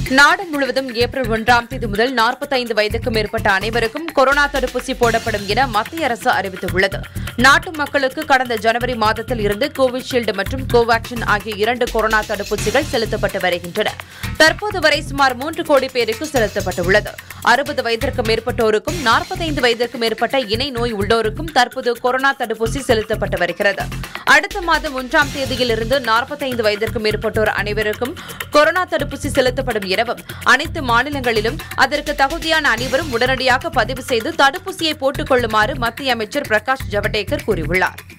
நாடு முழுவதும் ஏப்ரல் ஒன்றாம் தேதி முதல் 45 வயதுக்கு மேற்பட்ட அனைவருக்கும் கொரோனா தடுப்பூசி போடப்படும் என மத்திய அரசு அறிவித்துள்ளது நாட்டு மக்களுக்கு கடந்த ஜனவரி மாதத்தில் இருந்து கோவிஷீல்டு மற்றும் கோவாக்சின் ஆகிய இரண்டு கொரோனா தடுப்பூசிகள் செலுத்தப்பட்டு வருகின்றன தற்போது வரை சுமார் மூன்று கோடி பேருக்கு செலுத்தப்பட்டுள்ளது அறுபது வயதிற்கு மேற்பட்டோருக்கும் 45 வயதிற்கு மேற்பட்ட இணை நோய் உள்ளோருக்கும் தற்போது கொரோனா தடுப்பூசி செலுத்தப்பட்டு வருகிறது அடுத்த மாதம் ஒன்றாம் தேதியிலிருந்து 45 வயதிற்கு மேற்பட்டோர் அனைவருக்கும் கொரோனா தடுப்பூசி செலுத்தப்படும் எனவும் அனைத்து மாநிலங்களிலும் அதற்கு தகுதியான அனைவரும் உடனடியாக பதிவு செய்து தடுப்பூசியை போட்டுக் கொள்ளுமாறு மத்திய அமைச்சர் பிரகாஷ் ஜவடேகர் கூறியுள்ளார்